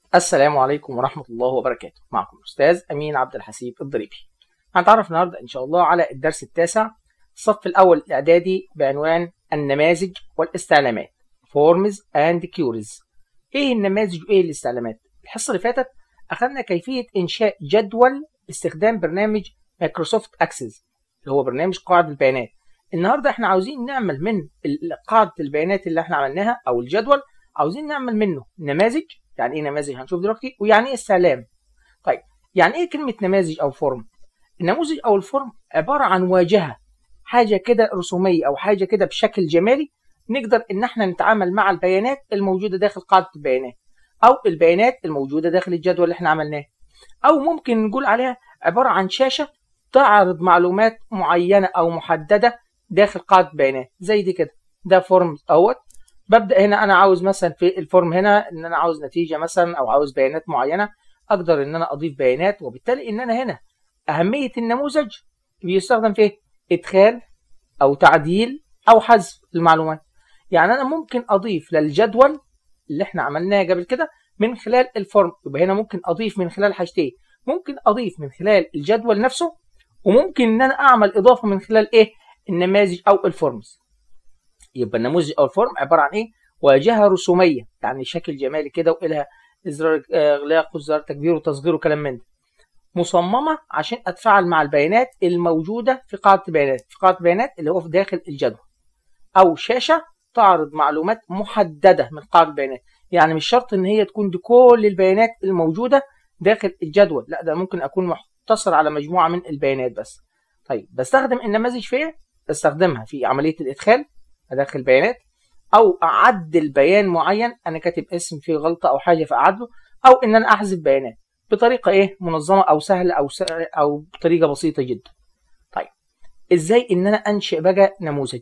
السلام عليكم ورحمة الله وبركاته معكم الأستاذ أمين عبد الحسيب الضريبي هنتعرف النهاردة إن شاء الله على الدرس التاسع الصف الأول الإعدادي بعنوان النماذج والاستعلامات Forms and Queries إيه النماذج وإيه الاستعلامات؟ الحصة اللي فاتت أخذنا كيفية إنشاء جدول باستخدام برنامج مايكروسوفت أكسس اللي هو برنامج قاعدة البيانات النهاردة إحنا عاوزين نعمل من قاعدة البيانات اللي إحنا عملناها أو الجدول عاوزين نعمل منه نماذج يعني ايه نماذج هنشوف دلوقتي ويعني ايه استعلام طيب يعني ايه كلمه نماذج او فورم النموذج او الفورم عباره عن واجهه حاجه كده رسوميه او حاجه كده بشكل جمالي نقدر ان احنا نتعامل مع البيانات الموجوده داخل قاعده البيانات او البيانات الموجوده داخل الجدول اللي احنا عملناه او ممكن نقول عليها عباره عن شاشه تعرض معلومات معينه او محدده داخل قاعده بيانات زي دي كده ده فورم اهوت ببدا هنا انا عاوز مثلا في الفورم هنا ان انا عاوز نتيجه مثلا او عاوز بيانات معينه اقدر ان انا اضيف بيانات وبالتالي ان انا هنا اهميه النموذج بيستخدم في ادخال او تعديل او حذف المعلومات يعني انا ممكن اضيف للجدول اللي احنا عملناه قبل كده من خلال الفورم يبقى هنا ممكن اضيف من خلال حاجتين ممكن اضيف من خلال الجدول نفسه وممكن ان انا اعمل اضافه من خلال ايه النماذج او الفورمز يبقى النموذج او الفورم عباره عن ايه واجهه رسوميه يعني شكل جمالي كده والها ازرار اغلاق وزرار تكبير وتصغير وكلام من ده مصممه عشان اتفاعل مع البيانات الموجوده في قاعده البيانات في قاعده البيانات اللي هو في داخل الجدول او شاشه تعرض معلومات محدده من قاعده البيانات يعني مش شرط ان هي تكون دي كل البيانات الموجوده داخل الجدول لا ده ممكن اكون مقتصر على مجموعه من البيانات بس طيب بستخدم النماذج فين بستخدمها في عمليه الادخال ادخل بيانات او اعدل بيان معين انا كاتب اسم فيه غلطه او حاجه فاعدله او ان انا احذف بيانات بطريقه ايه منظمه او سهله او سهل او بطريقه بسيطه جدا طيب ازاي ان انا انشئ بقى نموذج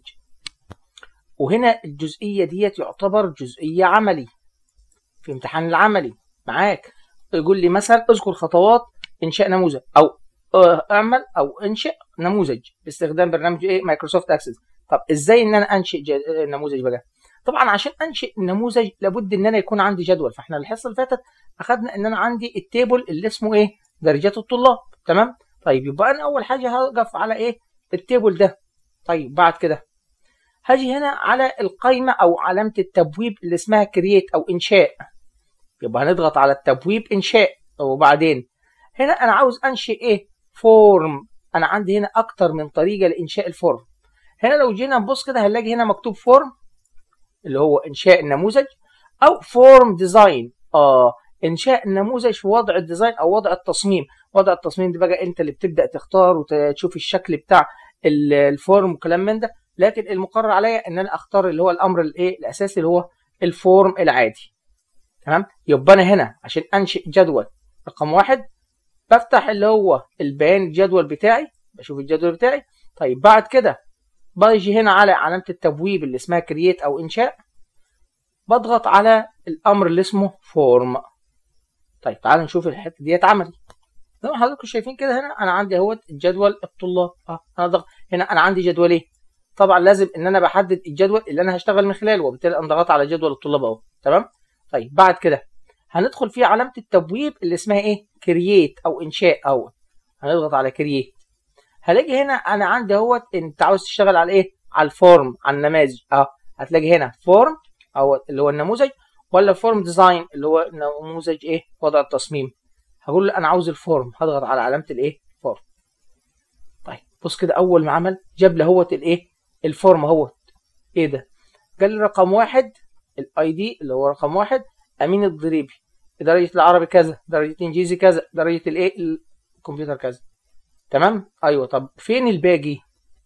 وهنا الجزئيه ديت يعتبر جزئيه عملي في امتحان العملي معاك يقول لي مثلا اذكر خطوات انشاء نموذج او اعمل او انشئ نموذج باستخدام برنامج ايه مايكروسوفت اكسس طب ازاي ان انا انشئ نموذج بقى طبعا عشان انشئ نموذج لابد ان انا يكون عندي جدول فاحنا الحصه اللي فاتت اخذنا ان انا عندي التيبل اللي اسمه ايه درجات الطلاب تمام طيب يبقى انا اول حاجه هقف على ايه التيبل ده طيب بعد كده هاجي هنا على القائمه او علامه التبويب اللي اسمها كرييت او انشاء يبقى هنضغط على التبويب انشاء وبعدين هنا انا عاوز انشئ ايه فورم انا عندي هنا اكتر من طريقه لانشاء الفورم هنا لو جينا نبص كده هنلاقي هنا مكتوب فورم اللي هو انشاء النموذج او فورم ديزاين اه انشاء النموذج في وضع الديزاين او وضع التصميم وضع التصميم ده بقى انت اللي بتبدا تختار وتشوف الشكل بتاع الفورم وكلام من ده لكن المقرر عليا ان انا اختار اللي هو الامر الايه الاساسي اللي هو الفورم العادي تمام يبقى انا هنا عشان انشئ جدول رقم واحد بفتح اللي هو البيان الجدول بتاعي بشوف الجدول بتاعي طيب بعد كده باجي هنا على علامة التبويب اللي اسمها كرييت أو إنشاء بضغط على الأمر اللي اسمه فورم طيب تعالوا نشوف الحتة ديت عملي زي ما حضراتكم شايفين كده هنا أنا عندي اهوت جدول الطلاب أه أنا ضغط هنا أنا عندي جدولين طبعا لازم إن أنا بحدد الجدول اللي أنا هشتغل من خلاله وبالتالي أنا ضغطت على جدول الطلاب أهو تمام طيب بعد كده هندخل في علامة التبويب اللي اسمها إيه كرييت أو إنشاء أهو هنضغط على كرييت هلاقي هنا انا عندي اهوت انت عاوز تشتغل على ايه على الفورم على النماذج اه هتلاقي هنا فورم او اللي هو النموذج ولا فورم ديزاين اللي هو نموذج ايه وضع التصميم هقول له انا عاوز الفورم هضغط على علامه الايه فورم طيب بص كده اول ما عمل جاب لي اهوت الايه الفورم اهوت ايه ده قال لي رقم واحد الاي دي اللي هو رقم واحد امين الضريبي درجه العربي كذا درجه الانجليزي كذا درجه الايه الكمبيوتر كذا تمام ايوه طب فين الباقي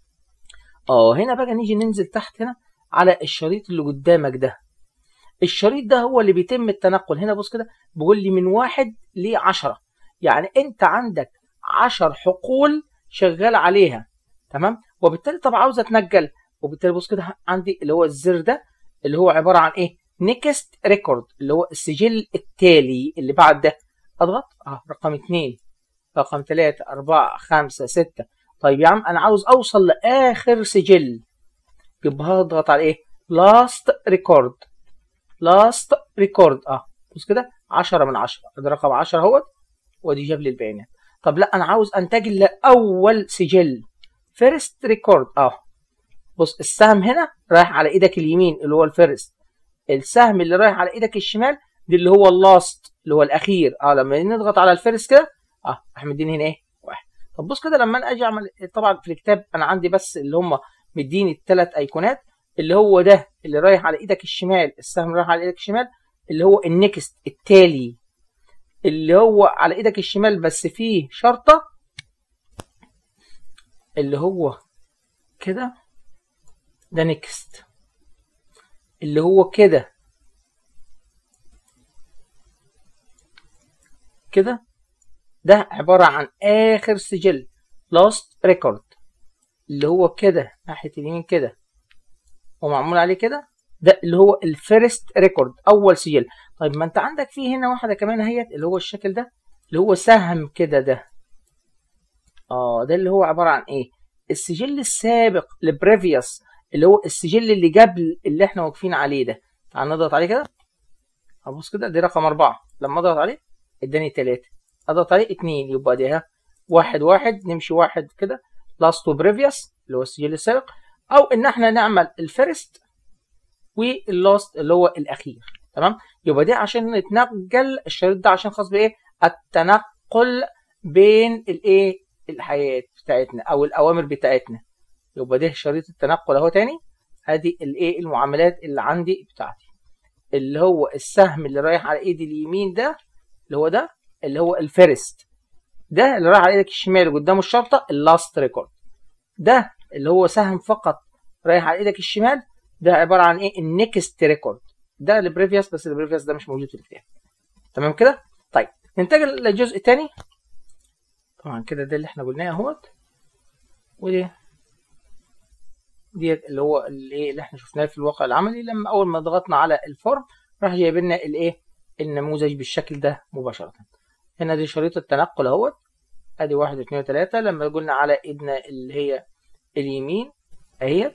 اه هنا بقى نيجي ننزل تحت هنا على الشريط اللي قدامك ده الشريط ده هو اللي بيتم التنقل هنا بص كده بيقول لي من واحد لعشرة يعني انت عندك عشر حقول شغال عليها تمام وبالتالي طب عاوز اتنقل وبالتالي بص كده عندي اللي هو الزر ده اللي هو عباره عن ايه نيكست ريكورد اللي هو السجل التالي اللي بعد ده اضغط اه رقم اتنين رقم 3 4 5 6 طيب يا عم انا عاوز اوصل لاخر سجل يبقى هضغط على ايه لاست ريكورد لاست ريكورد اه بص كده 10 من 10 ادي رقم 10 اهوت وادي جاب لي البيانات طب لا انا عاوز انتقل لاول سجل فيرست ريكورد اه بص السهم هنا رايح على ايدك اليمين اللي هو الفيرست السهم اللي رايح على ايدك الشمال دي اللي هو اللاست اللي هو الاخير اه لما نضغط على الفيرست كده اه راح مديني هنا ايه واحد طب بص كده لما انا اجي اعمل طبعا في الكتاب انا عندي بس اللي هم مديني الثلاث ايقونات اللي هو ده اللي رايح على ايدك الشمال السهم اللي رايح على ايدك الشمال اللي هو النكست التالي اللي هو على ايدك الشمال بس فيه شرطة اللي هو كده ده نكست اللي هو كده كده ده عبارة عن آخر سجل last record اللي هو كده ناحية اليمين كده ومعمول عليه كده ده اللي هو الفيرست ريكورد أول سجل طيب ما أنت عندك فيه هنا واحدة كمان اهيت اللي هو الشكل ده اللي هو سهم كده ده اه ده اللي هو عبارة عن ايه السجل السابق البريفيوس اللي هو السجل اللي قبل اللي احنا واقفين عليه ده تعال نضغط عليه كده هبص كده دي رقم أربعة لما أضغط عليه اداني تلاتة أضغط عليه اتنين يبقى دي ها واحد واحد نمشي واحد كده لاست تو بريفيوس اللي هو السجل السابق أو إن احنا نعمل الفيرست واللاست اللي هو الأخير تمام يبقى دي عشان نتنقل الشريط ده عشان خاص بإيه التنقل بين الإيه الحياة بتاعتنا أو الأوامر بتاعتنا يبقى ده شريط التنقل اهو تاني ادي الايه المعاملات اللي عندي بتاعتي اللي هو السهم اللي رايح على ايدي اليمين ده اللي هو ده اللي هو الفيرست ده اللي رايح على ايدك الشمال اللي قدامه الشرطه اللاست ريكورد ده اللي هو سهم فقط رايح على ايدك الشمال ده عباره عن ايه النكست ريكورد ده البريفيوس بس البريفيوس ده مش موجود في الكتاب تمام كده طيب ننتقل للجزء الثاني طبعا كده ده اللي احنا قلناه اهوت ودي ديت اللي هو الايه اللي احنا شفناه في الواقع العملي لما اول ما ضغطنا على الفورم راح جايب لنا الايه النموذج بالشكل ده مباشره هنا دي شريط التنقل اهوت ادي واحد واثنين وثلاثة لما قلنا على ايدنا اللي هي اليمين اهيت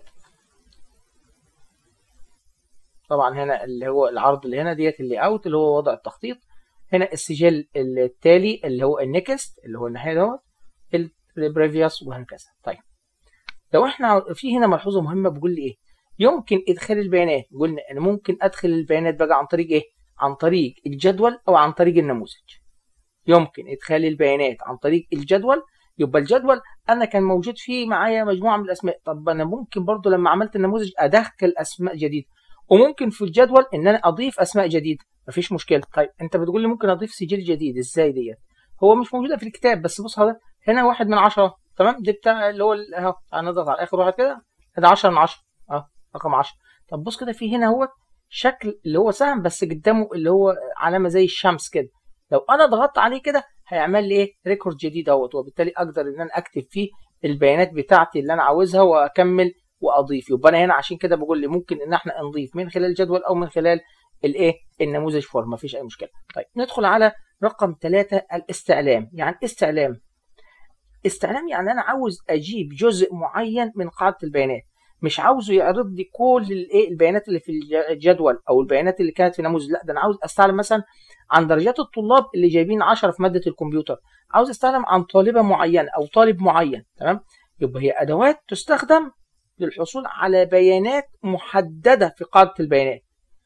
طبعا هنا اللي هو العرض اللي هنا ديت اللي اوت اللي هو وضع التخطيط هنا السجل التالي اللي هو النكست اللي هو الناحيه دوت البريفيوس وهكذا طيب لو احنا في هنا ملحوظه مهمه بيقول لي ايه يمكن ادخال البيانات قلنا انا ممكن ادخل البيانات بقى عن طريق ايه عن طريق الجدول او عن طريق النموذج يمكن ادخال البيانات عن طريق الجدول يبقى الجدول انا كان موجود فيه معايا مجموعه من الاسماء طب انا ممكن برضو لما عملت النموذج ادخل اسماء جديده وممكن في الجدول ان انا اضيف اسماء جديده مفيش مشكله طيب انت بتقول لي ممكن اضيف سجل جديد ازاي ديت هو مش موجوده في الكتاب بس بص هذا هنا واحد من عشرة تمام دي بتاع اللي هو اهو هنضغط على اخر واحد كده ده 10 من 10 اه رقم 10 طب بص كده في هنا هو شكل اللي هو سهم بس قدامه اللي هو علامه زي الشمس كده لو انا ضغطت عليه كده هيعمل لي ايه ريكورد جديد اهوت وبالتالي اقدر ان انا اكتب فيه البيانات بتاعتي اللي انا عاوزها واكمل واضيف يبقى انا هنا عشان كده بقول لي ممكن ان احنا نضيف من خلال الجدول او من خلال الايه النموذج فورم مفيش اي مشكله طيب ندخل على رقم ثلاثة الاستعلام يعني استعلام استعلام يعني انا عاوز اجيب جزء معين من قاعده البيانات مش عاوزه يعرض لي كل الايه البيانات اللي في الجدول او البيانات اللي كانت في نموذج لا ده انا عاوز استعلم مثلا عن درجات الطلاب اللي جايبين 10 في ماده الكمبيوتر عاوز استعلم عن طالبه معينه او طالب معين تمام يبقى هي ادوات تستخدم للحصول على بيانات محدده في قاعده البيانات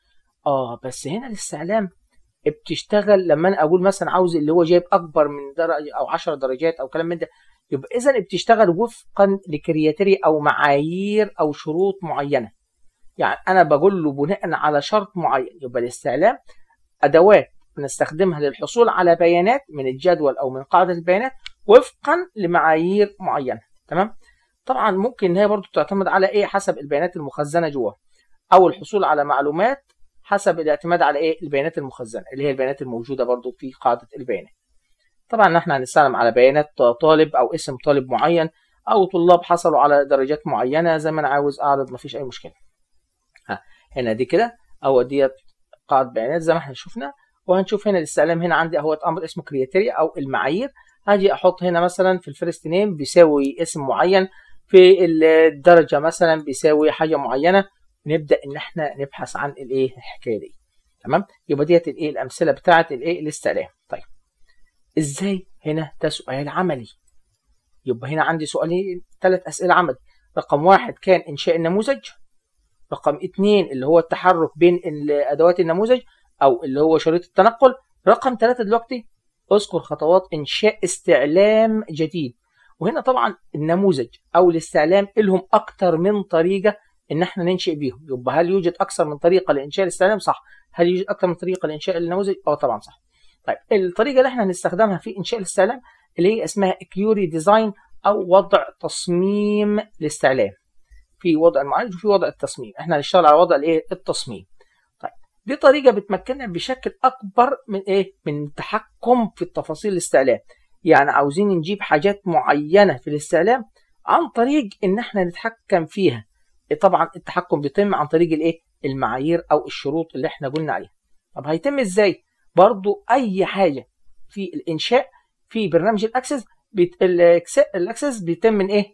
اه بس هنا الاستعلام بتشتغل لما انا اقول مثلا عاوز اللي هو جايب اكبر من درجه او 10 درجات او كلام من ده يبقى اذا بتشتغل وفقا لكرياتيريا او معايير او شروط معينه يعني انا بقول له بناء على شرط معين يبقى الاستعلام ادوات بنستخدمها للحصول على بيانات من الجدول او من قاعده البيانات وفقا لمعايير معينه تمام طبعا ممكن ان هي برضو تعتمد على ايه حسب البيانات المخزنه جوه او الحصول على معلومات حسب الاعتماد على ايه البيانات المخزنه اللي هي البيانات الموجوده برضو في قاعده البيانات طبعا احنا هنستعلم على بيانات طالب او اسم طالب معين او طلاب حصلوا على درجات معينه زي ما انا عاوز اعرض مفيش اي مشكله ها هنا دي كده او ديت قاعده بيانات زي ما احنا شفنا وهنشوف هنا الاستعلام هنا عندي اهوت امر اسمه كرياتيريا او المعايير هاجي احط هنا مثلا في الفيرست نيم بيساوي اسم معين في الدرجه مثلا بيساوي حاجه معينه نبدا ان احنا نبحث عن الايه الحكايه دي تمام يبقى ديت الايه الامثله بتاعه الايه الاستعلام طيب ازاي هنا ده سؤال عملي يبقى هنا عندي سؤالين ثلاث اسئله عملي رقم واحد كان انشاء النموذج رقم اثنين اللي هو التحرك بين ادوات النموذج او اللي هو شريط التنقل رقم ثلاثة دلوقتي اذكر خطوات انشاء استعلام جديد وهنا طبعا النموذج او الاستعلام لهم اكتر من طريقه ان احنا ننشئ بيهم يبقى هل يوجد اكثر من طريقه لانشاء الاستعلام صح هل يوجد اكثر من طريقه لانشاء النموذج اه طبعا صح طيب الطريقه اللي احنا هنستخدمها في انشاء الاستعلام اللي هي اسمها كيوري ديزاين او وضع تصميم الاستعلام في وضع المعالج وفي وضع التصميم احنا هنشتغل على وضع الايه التصميم طيب دي طريقه بتمكننا بشكل اكبر من ايه من التحكم في التفاصيل الاستعلام يعني عاوزين نجيب حاجات معينه في الاستعلام عن طريق ان احنا نتحكم فيها طبعا التحكم بيتم عن طريق الايه المعايير او الشروط اللي احنا قلنا عليها طب هيتم ازاي برضو اي حاجه في الانشاء في برنامج الاكسس بيت... الاكسس بيتم من ايه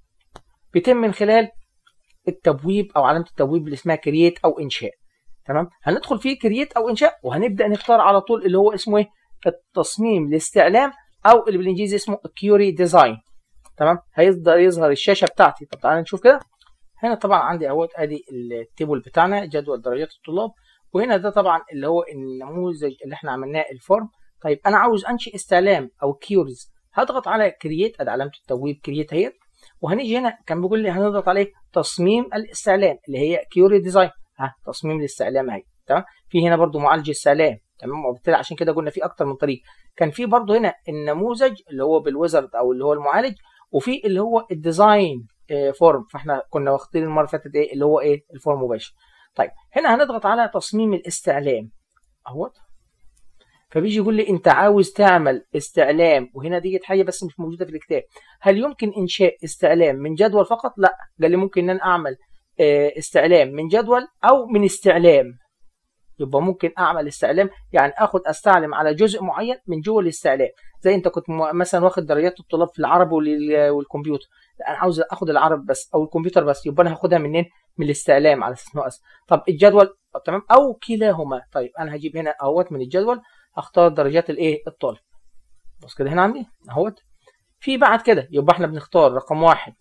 بيتم من خلال التبويب او علامه التبويب اللي اسمها كرييت او انشاء تمام هندخل فيه كرييت او انشاء وهنبدا نختار على طول اللي هو اسمه ايه التصميم الاستعلام او اللي بالانجليزي اسمه كيوري ديزاين تمام هيظهر يظهر الشاشه بتاعتي طب تعالى نشوف كده هنا طبعا عندي اهوت ادي التيبل بتاعنا جدول درجات الطلاب وهنا ده طبعا اللي هو النموذج اللي احنا عملناه الفورم طيب انا عاوز انشئ استعلام او كيوريز هضغط على كرييت ادي علامه التبويب كرييت اهي وهنيجي هنا كان بيقول لي هنضغط عليه تصميم الاستعلام اللي هي كيوري ديزاين ها تصميم الاستعلام اهي تمام في هنا برضو معالج السلام تمام وبالتالي عشان كده قلنا في اكتر من طريق كان في برضو هنا النموذج اللي هو بالويزرد او اللي هو المعالج وفي اللي هو الديزاين فورم فاحنا كنا واخدين المره اللي فاتت ايه اللي هو ايه الفورم مباشر طيب هنا هنضغط على تصميم الاستعلام اهوت فبيجي يقول لي انت عاوز تعمل استعلام وهنا ديت حاجه بس مش موجوده في الكتاب هل يمكن انشاء استعلام من جدول فقط لا قال لي ممكن ان انا اعمل استعلام من جدول او من استعلام يبقى ممكن اعمل استعلام يعني اخد استعلم على جزء معين من جوه الاستعلام زي انت كنت مثلا واخد درجات الطلاب في العربي والكمبيوتر انا عاوز اخد العربي بس او الكمبيوتر بس يبقى انا هاخدها منين من الاستعلام على اساس ناقص طب الجدول تمام او كلاهما طيب انا هجيب هنا اهوت من الجدول هختار درجات الايه الطالب بص كده هنا عندي اهوت في بعد كده يبقى احنا بنختار رقم واحد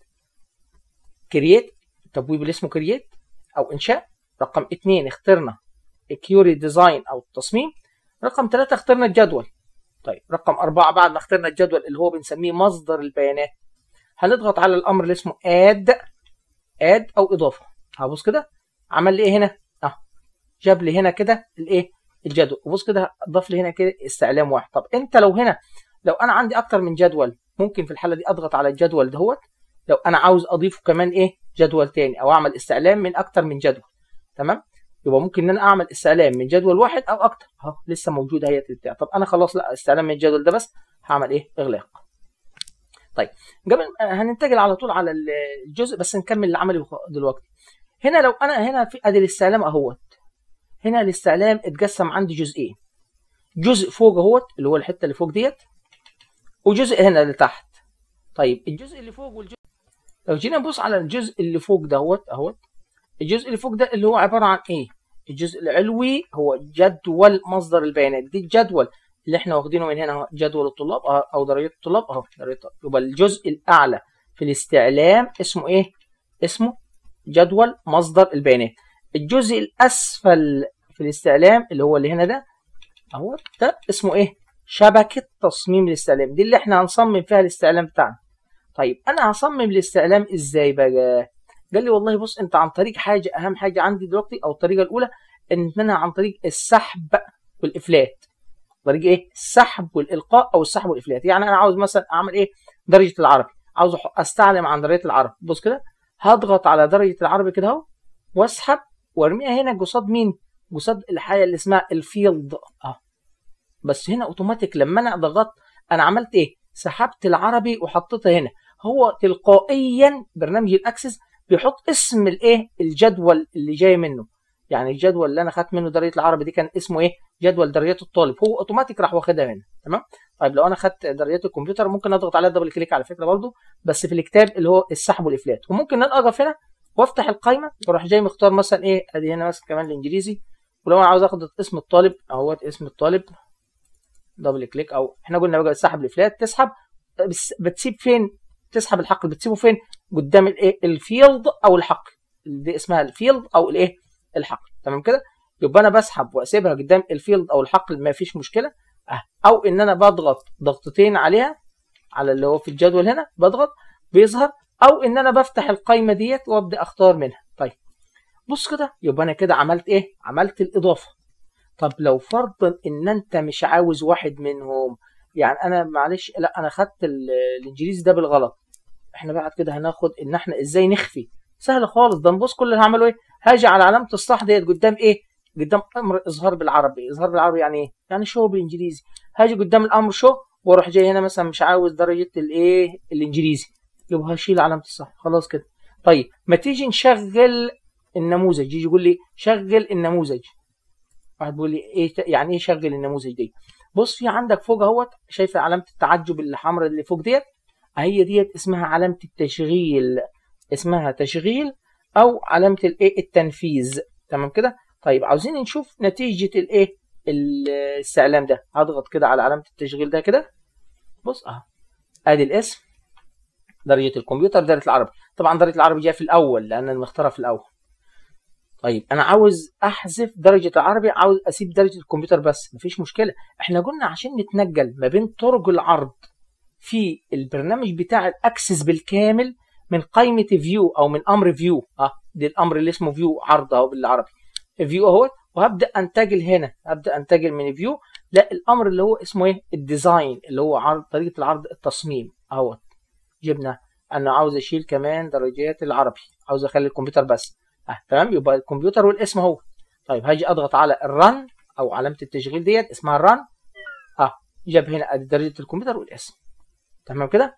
كرييت التبويب اللي اسمه كرييت او انشاء رقم اثنين اخترنا كيوري ديزاين او التصميم رقم ثلاثة اخترنا الجدول طيب رقم أربعة بعد ما اخترنا الجدول اللي هو بنسميه مصدر البيانات هنضغط على الأمر اللي اسمه اد اد أو إضافة هبص كده عمل لي إيه هنا؟ أه جاب لي هنا كده الإيه؟ الجدول وبص كده ضاف لي هنا كده استعلام واحد طب أنت لو هنا لو أنا عندي أكتر من جدول ممكن في الحالة دي أضغط على الجدول دهوت لو أنا عاوز أضيفه كمان إيه؟ جدول تاني أو أعمل استعلام من أكتر من جدول تمام؟ يبقى ممكن ان انا اعمل استعلام من جدول واحد او اكتر اهو لسه موجوده هي بتاع طب انا خلاص لا استعلام من الجدول ده بس هعمل ايه اغلاق طيب قبل هننتقل على طول على الجزء بس نكمل العملي دلوقتي هنا لو انا هنا في ادي الاستعلام اهوت هنا الاستعلام اتقسم عندي جزئين جزء فوق اهوت اللي هو الحته اللي فوق ديت وجزء هنا اللي تحت طيب الجزء اللي فوق والجزء لو جينا نبص على الجزء اللي فوق دهوت اهوت الجزء اللي فوق ده اللي هو عباره عن ايه الجزء العلوي هو جدول مصدر البيانات دي الجدول اللي احنا واخدينه من هنا جدول الطلاب او درجات الطلاب اهو درجات الطلاب يبقى الجزء الاعلى في الاستعلام اسمه ايه اسمه جدول مصدر البيانات الجزء الاسفل في الاستعلام اللي هو اللي هنا ده اهو ده اسمه ايه شبكه تصميم الاستعلام دي اللي احنا هنصمم فيها الاستعلام بتاعنا طيب انا هصمم الاستعلام ازاي بقى قال لي والله بص انت عن طريق حاجه اهم حاجه عندي دلوقتي او الطريقه الاولى ان انا عن طريق السحب والافلات طريق ايه السحب والالقاء او السحب والافلات يعني انا عاوز مثلا اعمل ايه درجه العربي عاوز استعلم عن درجه العربي بص كده هضغط على درجه العربي كده اهو واسحب وارميها هنا قصاد مين قصاد الحاجه اللي اسمها الفيلد اه بس هنا اوتوماتيك لما انا ضغطت انا عملت ايه سحبت العربي وحطيتها هنا هو تلقائيا برنامج الاكسس بيحط اسم الايه الجدول اللي جاي منه يعني الجدول اللي انا خدت منه درجه العربي دي كان اسمه ايه جدول درجات الطالب هو اوتوماتيك راح واخدها منه تمام طيب لو انا خدت درجات الكمبيوتر ممكن اضغط عليها دبل كليك على فكره برضو بس في الكتاب اللي هو السحب والافلات وممكن ان انا اقف هنا وافتح القائمه واروح جاي مختار مثلا ايه ادي هنا مثلا كمان الانجليزي ولو انا عاوز اخد اسم الطالب اهوت اسم الطالب دبل كليك او احنا قلنا بقى تسحب الافلات تسحب بس بتسيب فين تسحب الحقل بتسيبه فين قدام الايه الفيلد او الحقل دي اسمها الفيلد او الايه الحقل تمام كده يبقى انا بسحب واسيبها قدام الفيلد او الحقل ما فيش مشكله او ان انا بضغط ضغطتين عليها على اللي هو في الجدول هنا بضغط بيظهر او ان انا بفتح القايمه ديت وابدا اختار منها طيب بص كده يبقى انا كده عملت ايه عملت الاضافه طب لو فرضا ان انت مش عاوز واحد منهم يعني انا معلش لا انا خدت الانجليزي ده بالغلط احنا بعد كده هناخد ان احنا ازاي نخفي سهل خالص ده نبص كل اللي هعمله ايه هاجي على علامه الصح ديت قدام ايه قدام امر اظهار بالعربي اظهار بالعربي يعني ايه يعني شو بالانجليزي هاجي قدام الامر شو واروح جاي هنا مثلا مش عاوز درجه الايه الانجليزي يبقى هشيل علامه الصح خلاص كده طيب ما تيجي نشغل النموذج يجي يقول لي شغل النموذج واحد بيقول لي ايه يعني ايه شغل النموذج دي بص في عندك فوق اهوت شايف علامه التعجب الحمراء اللي فوق ديت هي ديت اسمها علامه التشغيل اسمها تشغيل او علامه الايه التنفيذ تمام كده طيب عاوزين نشوف نتيجه الايه الاستعلام ده هضغط كده على علامه التشغيل ده كده بص اهو ادي الاسم درجه الكمبيوتر درجه العربي طبعا درجه العربي جايه في الاول لان انا مختارها في الاول طيب انا عاوز احذف درجه العربي عاوز اسيب درجه الكمبيوتر بس مفيش مشكله احنا قلنا عشان نتنقل ما بين طرق العرض في البرنامج بتاع الاكسس بالكامل من قائمه فيو او من امر فيو اه دي الامر اللي اسمه فيو عرض اهو بالعربي فيو اهو وهبدا انتقل هنا هبدا انتقل من فيو لا الامر اللي هو اسمه ايه الديزاين اللي هو عرض طريقه العرض التصميم اهو جبنا انا عاوز اشيل كمان درجات العربي عاوز اخلي الكمبيوتر بس اه تمام يبقى الكمبيوتر والاسم اهو طيب هاجي اضغط على الرن او علامه التشغيل ديت اسمها الرن اه جاب هنا ادي درجه الكمبيوتر والاسم تمام كده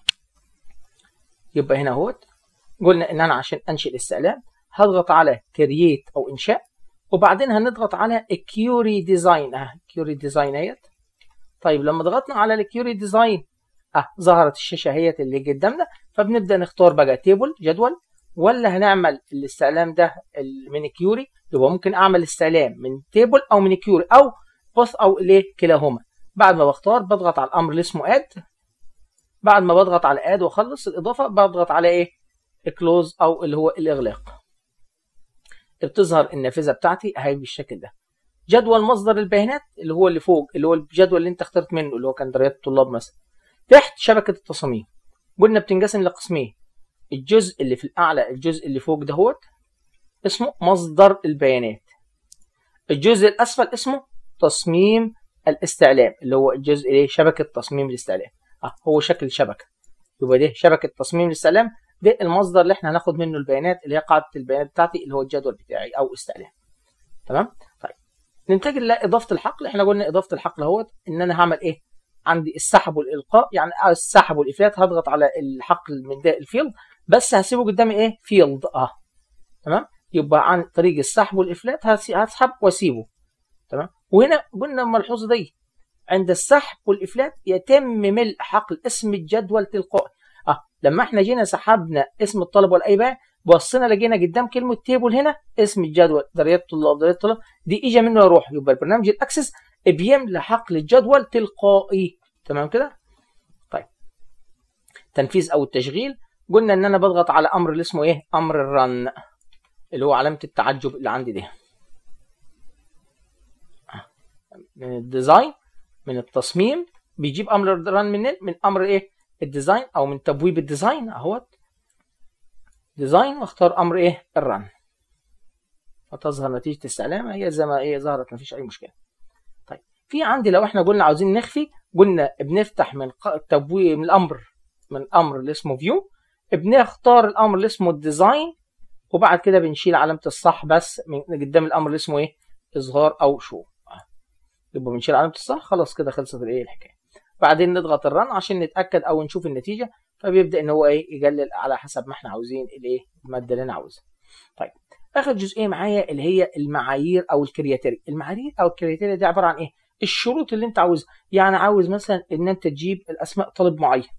يبقى هنا اهوت قلنا ان انا عشان انشئ الاستعلام هضغط على كرييت او انشاء وبعدين هنضغط على الكيوري ديزاين اه كيوري ديزاين اهيت طيب لما ضغطنا على الكيوري ديزاين اه ظهرت الشاشه اهيت اللي قدامنا فبنبدا نختار بقى تيبل جدول ولا هنعمل الاستعلام ده من كيوري يبقى ممكن اعمل استعلام من تيبل او من كيوري او بوث او الايه كلاهما بعد ما بختار بضغط على الامر اللي اسمه اد بعد ما بضغط على اد واخلص الاضافه بضغط على ايه كلوز او اللي هو الاغلاق بتظهر النافذه بتاعتي اهي بالشكل ده جدول مصدر البيانات اللي هو اللي فوق اللي هو الجدول اللي انت اخترت منه اللي هو كان درجات الطلاب مثلا تحت شبكه التصاميم قلنا بتنقسم لقسمين الجزء اللي في الاعلى الجزء اللي فوق دهوت اسمه مصدر البيانات الجزء الاسفل اسمه تصميم الاستعلام اللي هو الجزء ايه شبكه تصميم الاستعلام اه هو شكل شبكه يبقى ده شبكه تصميم الاستعلام ده المصدر اللي احنا هناخد منه البيانات اللي هي قاعده البيانات بتاعتي اللي هو الجدول بتاعي او استعلام تمام طيب ننتقل لاضافه الحقل احنا قلنا اضافه الحقل اهوت ان انا هعمل ايه عندي السحب والالقاء يعني السحب والافلات هضغط على الحقل من ده الفيلد بس هسيبه قدامي ايه فيلد اه تمام يبقى عن طريق السحب والافلات هسحب واسيبه تمام وهنا قلنا الملحوظه دي عند السحب والافلات يتم ملء حقل اسم الجدول تلقائي اه لما احنا جينا سحبنا اسم الطالب والايبان بصينا لقينا قدام كلمه تيبل هنا اسم الجدول درجات الطلاب درجات الطلاب دي اجى منه يروح يبقى البرنامج الاكسس بيملى حقل الجدول تلقائي تمام كده طيب تنفيذ او التشغيل قلنا ان انا بضغط على امر اللي اسمه ايه امر الرن اللي هو علامه التعجب اللي عندي دي من الديزاين من التصميم بيجيب امر الرن منين من امر ايه الديزاين او من تبويب الديزاين اهوت ديزاين واختار امر ايه الرن فتظهر نتيجه الاستعلام هي زي ما هي ظهرت مفيش اي مشكله طيب في عندي لو احنا قلنا عاوزين نخفي قلنا بنفتح من تبويب من الامر من الامر اللي اسمه فيو بنختار الامر اللي اسمه الديزاين وبعد كده بنشيل علامه الصح بس من قدام الامر اللي اسمه ايه اظهار او شو يبقى بنشيل علامه الصح خلاص كده خلصت الايه الحكايه بعدين نضغط الرن عشان نتاكد او نشوف النتيجه فبيبدا ان هو ايه يقلل على حسب ما احنا عاوزين الايه الماده اللي انا عاوزها طيب اخر جزئيه معايا اللي هي المعايير او الكرياتيريا المعايير او الكرياتيريا دي عباره عن ايه الشروط اللي انت عاوزها يعني عاوز مثلا ان انت تجيب الاسماء طالب معين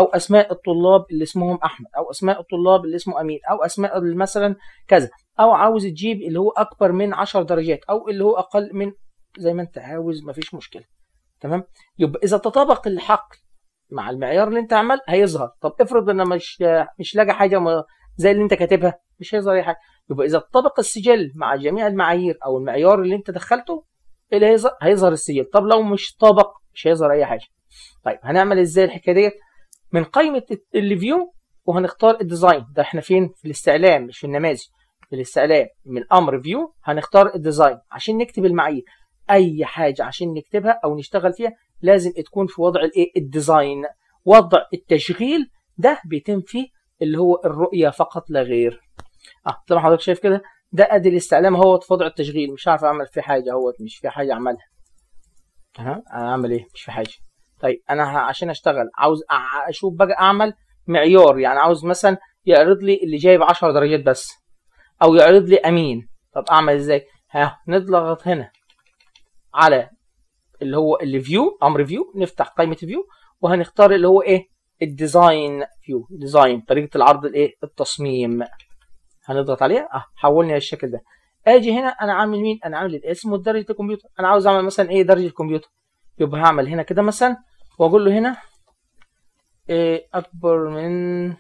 او اسماء الطلاب اللي اسمهم احمد او اسماء الطلاب اللي اسمه امين او اسماء مثلا كذا او عاوز تجيب اللي هو اكبر من 10 درجات او اللي هو اقل من زي ما انت عاوز مفيش مشكله تمام يبقى اذا تطابق الحقل مع المعيار اللي انت عمل هيظهر طب افرض ان مش مش لاقي حاجه زي اللي انت كاتبها مش هيظهر اي حاجه يبقى اذا اتطبق السجل مع جميع المعايير او المعيار اللي انت دخلته اللي هيظهر هيظهر السجل طب لو مش طابق مش هيظهر اي حاجه طيب هنعمل ازاي الحكايه ديت من قائمه الفيو وهنختار الديزاين ده احنا فين في الاستعلام مش في النماذج في الاستعلام من امر فيو هنختار الديزاين عشان نكتب المعايير اي حاجه عشان نكتبها او نشتغل فيها لازم تكون في وضع الايه الديزاين وضع التشغيل ده بيتم فيه اللي هو الرؤيه فقط لا غير اه زي ما حضرتك شايف كده ده ادي الاستعلام هو في وضع التشغيل مش عارف اعمل فيه حاجه اهوت مش في حاجه اعملها تمام انا اعمل ايه مش في حاجه طيب انا عشان اشتغل عاوز اشوف بقى اعمل معيار يعني عاوز مثلا يعرض لي اللي جايب 10 درجات بس او يعرض لي امين طب اعمل ازاي ها نضغط هنا على اللي هو الفيو امر فيو نفتح قائمه فيو وهنختار اللي هو ايه الديزاين فيو ديزاين طريقه العرض الايه التصميم هنضغط عليها اه حولني للشكل ده اجي هنا انا عامل مين انا عامل الاسم ودرجه الكمبيوتر انا عاوز اعمل مثلا ايه درجه الكمبيوتر يبقى هعمل هنا كده مثلا واقول له هنا إيه اكبر من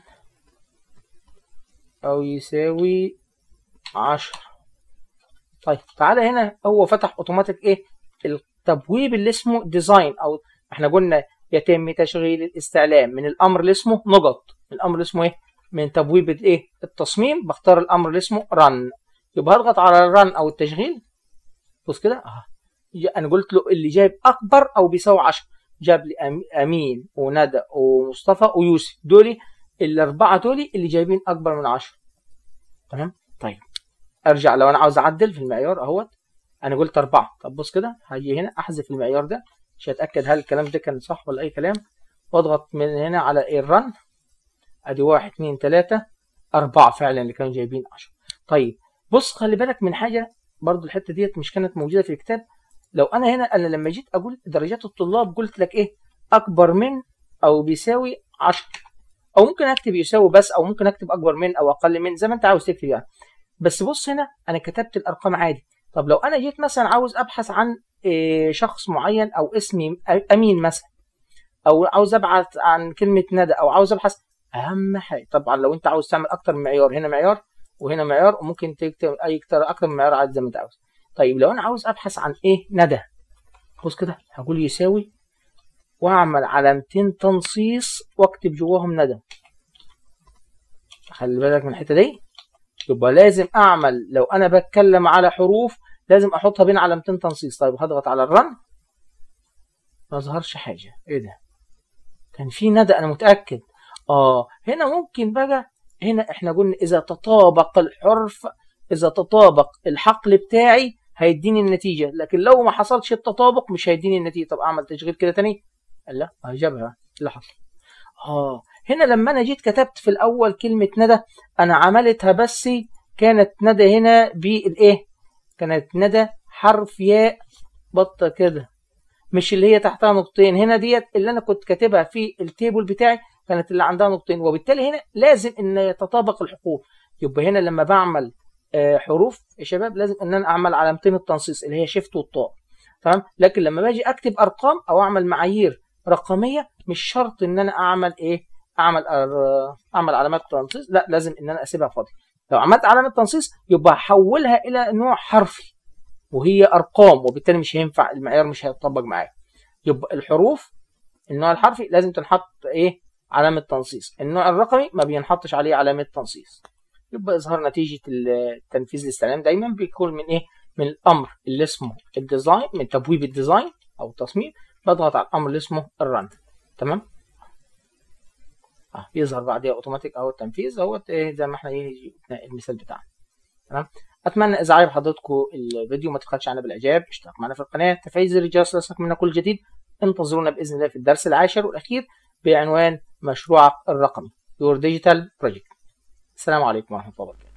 او يساوي عشرة طيب تعالى هنا هو فتح اوتوماتيك ايه التبويب اللي اسمه ديزاين او احنا قلنا يتم تشغيل الاستعلام من الامر اللي اسمه نقط من الامر اللي اسمه ايه من تبويب الايه التصميم بختار الامر اللي اسمه رن يبقى هضغط على الرن او التشغيل بص كده اه انا قلت له اللي جايب اكبر او بيساوي 10 جاب لي امين وندى ومصطفى ويوسف دول الاربعه دول اللي جايبين اكبر من 10 تمام طيب ارجع لو انا عاوز اعدل في المعيار اهوت انا قلت اربعه طب بص كده هاجي هنا احذف المعيار ده عشان اتاكد هل الكلام ده كان صح ولا اي كلام واضغط من هنا على الرن ادي واحد اتنين تلاته اربعه فعلا اللي كانوا جايبين 10 طيب بص خلي بالك من حاجه برضو الحته ديت مش كانت موجوده في الكتاب لو انا هنا انا لما جيت اقول درجات الطلاب قلت لك ايه اكبر من او بيساوي 10 او ممكن اكتب يساوي بس او ممكن اكتب اكبر من او اقل من زي ما انت عاوز تكتب يعني بس بص هنا انا كتبت الارقام عادي طب لو انا جيت مثلا عاوز ابحث عن إيه شخص معين او اسمي امين مثلا او عاوز ابحث عن كلمه ندى او عاوز ابحث اهم حاجه طبعا لو انت عاوز تعمل اكتر من معيار هنا معيار وهنا معيار وممكن تكتب اي اكتر من معيار عادي زي ما انت عاوز طيب لو انا عاوز ابحث عن ايه ندى بص كده هقول يساوي واعمل علامتين تنصيص واكتب جواهم ندى خلي بالك من الحته دي يبقى لازم اعمل لو انا بتكلم على حروف لازم احطها بين علامتين تنصيص طيب هضغط على الرن ما ظهرش حاجه ايه ده كان في ندى انا متاكد اه هنا ممكن بقى هنا احنا قلنا اذا تطابق الحرف اذا تطابق الحقل بتاعي هيديني النتيجه لكن لو ما حصلش التطابق مش هيديني النتيجه طب اعمل تشغيل كده تاني لا جابها اللي حصل اه هنا لما انا جيت كتبت في الاول كلمه ندى انا عملتها بس كانت ندى هنا بالايه كانت ندى حرف ياء بطه كده مش اللي هي تحتها نقطتين هنا ديت اللي انا كنت كاتبها في التيبل بتاعي كانت اللي عندها نقطتين وبالتالي هنا لازم ان يتطابق الحقوق يبقى هنا لما بعمل حروف يا شباب لازم ان انا اعمل علامتين التنصيص اللي هي شيفت والطاء تمام لكن لما باجي اكتب ارقام او اعمل معايير رقميه مش شرط ان انا اعمل ايه اعمل اعمل علامات تنصيص لا لازم ان انا اسيبها فاضيه لو عملت علامه تنصيص يبقى احولها الى نوع حرفي وهي ارقام وبالتالي مش هينفع المعيار مش هيتطبق معايا يبقى الحروف النوع الحرفي لازم تنحط ايه علامه تنصيص النوع الرقمي ما بينحطش عليه علامه تنصيص يبقى اظهار نتيجه التنفيذ الاستعلام دايما بيكون من ايه من الامر اللي اسمه الديزاين من تبويب الديزاين او التصميم بضغط على الامر اللي اسمه الرن تمام اه يظهر بعدها اوتوماتيك اهو التنفيذ اهوت ايه زي ما احنا ايه المثال بتاعنا تمام اتمنى اذا عجب حضراتكم الفيديو ما تبخلش عننا بالاعجاب اشترك معنا في القناه تفعيل زر الجرس ليصلك منا كل جديد انتظرونا باذن الله في الدرس العاشر والاخير بعنوان مشروعك الرقمي Your Digital Project السلام عليكم ورحمه الله وبركاته